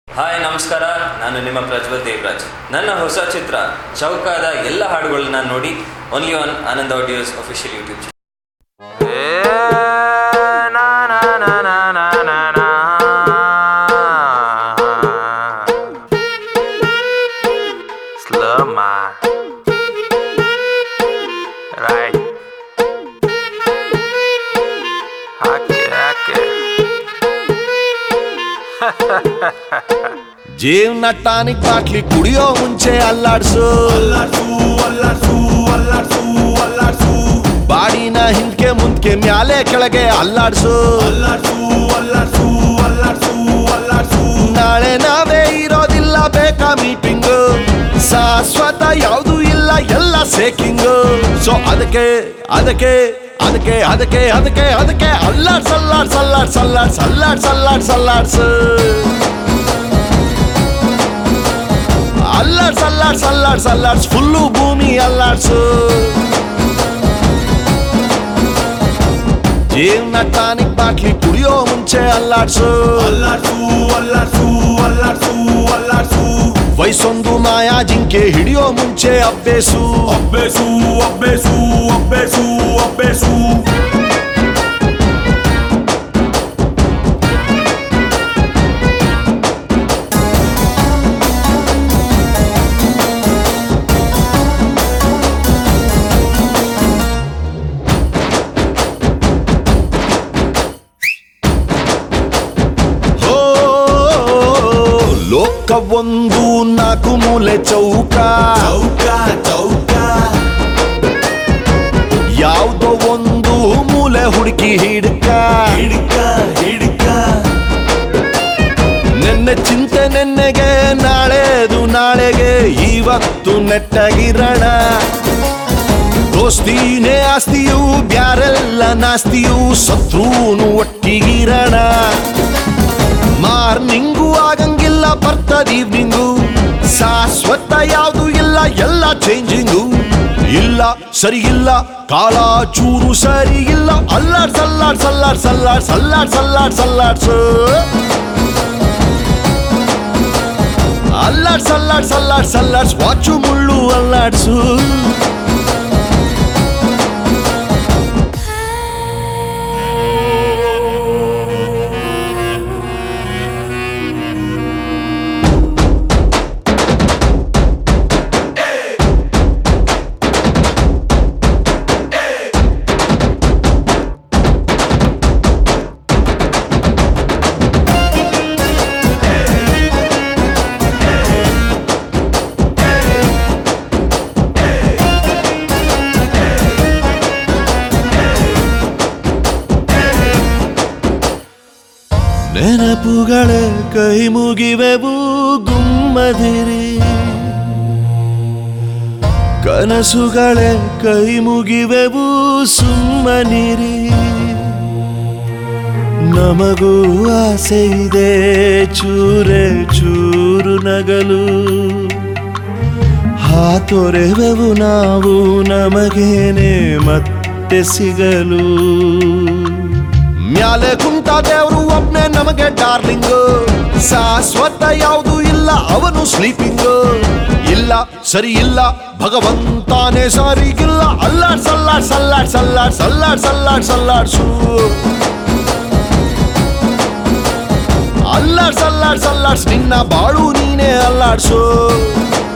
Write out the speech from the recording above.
Hi ನಮಸ್ಕಾರ ನಾನು ನಿಮ್ಮ ಪ್ರಜ್ವಲ್ ದೇವರಾಜ್ ನನ್ನ ಹೊಸ ಚಿತ್ರ ಚೌಕಾದ ಎಲ್ಲ ಹಾಡುಗಳನ್ನ ನೋಡಿ only on Anand audios official YouTube Slumma. Right. Hake, hake. ಜೀವನ ಟಾನಿಕ್ ಬಾಟ್ಲಿ ಕುಡಿಯೋ ಮುಂಚೆ ಅಲ್ಲಾಡ್ಸು ಬಾಡಿನ ಹಿಂದ್ಕೆ ಮುಂದ್ಕೆ ಮ್ಯಾಲೆ ಕೆಳಗೆ ಅಲ್ಲಾಡ್ಸು ನಾಳೆ ನಾವೇ ಇರೋದಿಲ್ಲ ಬೇಕಾ ಮೀಟಿಂಗು ಶಾಶ್ವತ ಯಾವುದು ಇಲ್ಲ ಎಲ್ಲ ಸೇಕಿಂಗು ಸೊ ಅದಕ್ಕೆ ಅದಕ್ಕೆ ಅದಕ್ಕೆ ಅದಕ್ಕೆ ಅದಕ್ಕೆ ಅದಕ್ಕೆ ಅಲ್ಲಾಡ್ಸ್ ಅಲ್ಲಾಡ್ಸ್ ಅಲ್ಲಾಡ್ಸ್ ಅಲ್ಲಾಡ್ಸ್ ಅಲ್ಲಾಡ್ಸ್ ಅಲ್ಲಾಡ್ಸ್ ಅಲ್ಲಾಡ್ಸು ಅಲ್ಲಾಡ್ಸ್ ಅಲ್ಲಾಡ್ಸ್ ಅಲ್ಲಾಡ್ಸ್ ಅಲ್ಲಾಡ್ಸ್ ಫುಲ್ಲು ಭೂಮಿ ಅಲ್ಲಾಡ್ಸು ಜೀವನ ಟಾನಿಕ್ ಬಾಟ್ಲಿ ಕುಡಿಯೋ ಮುಂಚೆ ಅಲ್ಲಾಡ್ಸು ವಯಸ್ಸೊಂದು ಮಾಯಾ ಜಿಂಕೆ ಹಿಡಿಯೋ ಮುಂಚೆ ಅಬ್ಬೇಸು ಅಬ್ಬೇಸು ಅಬ್ಬೇಸು ಅಬ್ಬೇಸು ಅಬ್ಬೇಸು ಹೋ ಲೋಕ ಒಂದು ನಾಲ್ಕು ಮೂಲೆ ಚೌಕ ಚೌಕ ಚೌಕ ಯಾವುದೋ ಒಂದು ಮೂಲೆ ಹುಡುಕಿ ಹಿಡ್ಕ ಹಿಡ್ಕ ಹಿಡ್ಕ ನೆನ್ನೆ ಚಿಂತೆ ನೆನ್ನೆಗೆ ನಾಳೆದು ನಾಳೆಗೆ ಇವತ್ತು ನೆಟ್ಟಗಿರಣ ದೋಸ್ತಿನೇ ಆಸ್ತಿಯು ಬ್ಯಾರೆಲ್ಲ ನಾಸ್ತಿಯು ಸತ್ರುನು ಒಟ್ಟಿಗಿರಣ ಮಾರ್ನಿಂಗು ಆಗಂಗಿಲ್ಲ ಬರ್ತದ ಈವ್ನಿಂಗು ಶಾಶ್ವತ ಯಾವುದು ಇಲ್ಲ ಎಲ್ಲ ಚೇಂಜಿಂಗು ಇಲ್ಲ ಸರಿ ಇಲ್ಲ ಕಾಲ ಚೂರು ಸರಿ ಇಲ್ಲ ಅಲ್ಲಾಡ್ಸ್ ಅಲ್ಲಾಡ್ಸ್ ಅಲ್ಲಾಡ್ಸ್ ಅಲ್ಲಾಡ್ಸ್ ಅಲ್ಲಾಡ್ಸ್ ಅಲ್ಲಾಡ್ಸ್ ಅಲ್ಲಾಡ್ಸು ಅಲ್ಲಾಡ್ಸ್ ಅಲ್ಲಾಡ್ಸ್ ಅಲ್ಲಾಡ್ಸ್ ಅಲ್ಲಾಡ್ಸ್ ವಾಚು ಮುಳ್ಳು ಅಲ್ಲಾಡ್ಸು ನೆನಪುಗಳೇ ಕೈ ಮುಗಿವೆವು ಗುಮ್ಮದಿರಿ ಕನಸುಗಳೇ ಕೈ ಮುಗಿವೆವು ಸುಮ್ಮನಿರಿ ನಮಗೂ ಆಸೆ ಇದೆ ಚೂರೆ ಚೂರು ನಗಲು ಹಾತೊರೆವೆವು ನಾವು ನಮಗೇನೆ ಮತ್ತೆ ಸಿಗಲು ಮ್ಯಾಲೆ ಕುಂತ ದೇವ್ರು ಒಬ್ನೇ ನಮಗೆ ಡಾರ್ಲಿಂಗ್ ಶಾಶ್ವತ ಯಾವುದು ಇಲ್ಲ ಅವನು ಸ್ಲೀಪಿಂಗ್ ಇಲ್ಲ ಸರಿ ಇಲ್ಲ ಭಗವಂತಾನೇ ಸರಿಗಿಲ್ಲ ಅಲ್ಲಾಡ್ಸ್ ಅಲ್ಲಾಡ್ಸ್ ಅಲ್ಲಾಡ್ಸ್ ಅಲ್ಲಾಡ್ಸ್ ಅಲ್ಲಾಡ್ಸ್ ಅಲ್ಲಾಡ್ಸ್ ಅಲ್ಲಾಡ್ಸು ಅಲ್ಲಾಡ್ಸ್ ಅಲ್ಲಾಡ್ಸ್ ಅಲ್ಲಾಡ್ಸ್ ನಿನ್ನ ಬಾಳು ನೀನೇ ಅಲ್ಲಾಡ್ಸು